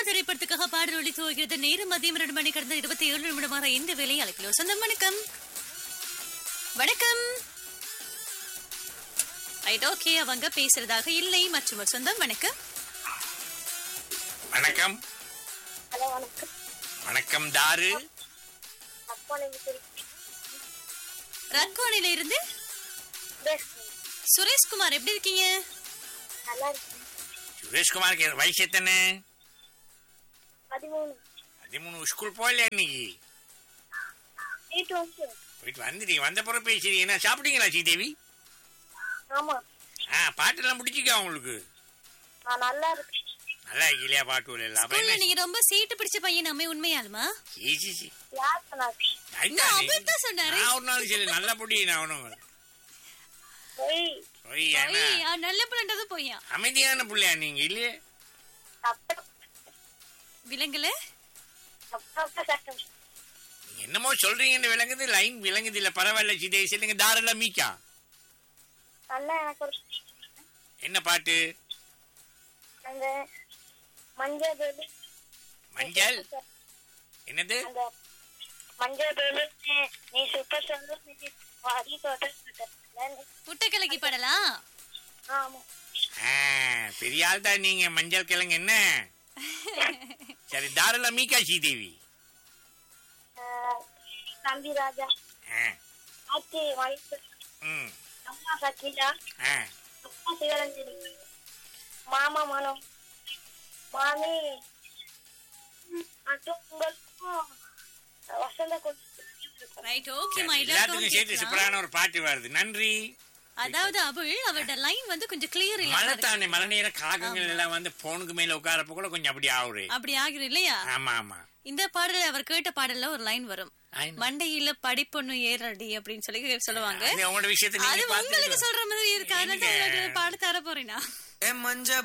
திரைப்படத்துக்காக பாடல் ஒளி துவகிறது நேரம் மதியம் இரண்டு மணி கடந்த இருபத்தி ஏழு நிமிடமாக இந்த வேலையை அழைக்கலாம் சொந்தம் வணக்கம் வணக்கம் ரைட் ஓகே அவங்க பேசுறதாக இல்லை மற்றும் ஒரு சொந்தம் வணக்கம் வணக்கம் ஹலோ வணக்கம் வணக்கம் தாரு அப்பா நீங்க ரத்வானில இருந்து சுரேஷ்குமார் எப்படி இருக்கீங்க நல்லா இருக்கு சுரேஷ்குமாருக்கு வயசு எத்தனை பதிமூணு பதிமூணு ஸ்கூல் போகலையா இன்னைக்கு எயிட் வருஷம் போயிட்டு வந்துட்டீங்க வந்த பிறகு பேசுறீங்க என்ன சாப்பிட்டீங்களா ஸ்ரீதேவி ஆமா ஆ பாட்டெல்லாம் பிடிச்சிக்கா உங்களுக்கு நான் நல்லா இருக்கேன் நல்லா இல்லையா பாட்டு எல்லாம் அப்ப ஸ்கூல்ல என்ன நீங்க ரொம்ப சீட்டு பிடிச்ச பையன் அம்மே உண்மையாலுமா சீ, சீ, சீ. யார் சொன்னாரு அதுதான் நீ- அவர் தான் சொன்னாரு. நான் ஒரு நாள் சரி நல்ல புடி நான் ஒன்றும் போய் போய் என்ன ஐய், ஆ, நல்ல பிள்ளைன்றது பொய்யா அமைதியான பிள்ளையா நீங்க இல்லையே தப்பா விலங்குல தப்பா சட்டம் நீங்க என்னமோ சொல்றீங்கன்னு விளங்குது லைன் விளங்குது இல்ல பரவாயில்ல சீதேவி சொல்லுங்க தாரெல்லாம் மீக்கா நல்லா எனக்கு ஒரு என்ன பாட்டு அந்த மஞ்சள் வேலு மஞ்சள் என்னது அந்த மஞ்சள் வேலு நீ சூப்பர் சொல்லு நீ வாடி தோட்ட முட்டைக்கிழக்கி பாடலாம் ஆமா ஆ, பெரிய ஆள் தான் நீங்க மஞ்சள் கிழங்கு என்ன சரி தாராள மீகா ஸ்ரீதேவி ஆஹ், தம்பி ராஜா ஆ, ஆச்சி வயசு ம், அம்மா சக்கிலா ஆ. அப்பா சிவரஞ்சனி மாமா மனம் மாமி மற்றும் உங்களுக்கும் வசந்த கொண்டு ரைட் ஓகே சரி, மா எல்லாத்துக்கும் சேர்த்து எல்லாருக்கும் சூப்பரான ஒரு பாட்டு வருது நன்றி அதாவது அவள் அவரோட லைன் வந்து கொஞ்சம் கிளியர் மழை இல்ல தானே மழை நேர காகங்கள் எல்லாம் வந்து போனுக்கு மேல உட்காரப்ப கூட கொஞ்சம் அப்படி ஆகுது அப்படி ஆகுது இல்லையா ஆமா ஆமா இந்த பாடல் அவர் கேட்ட பாடல்ல ஒரு லைன் வரும் I know. மண்டையில படிப்பொண்ணு ஏறடி அப்படின்னு சொல்லி சொல்லுவாங்க அது உங்களோட விஷயத்தை அது நீங்க உங்களுக்கு பாத்து சொல்ற மாதிரி இருக்கு அதனால தான் இல்லைங்க. உங்களுக்கு பாட தர போறேனா ஏ மஞ்ச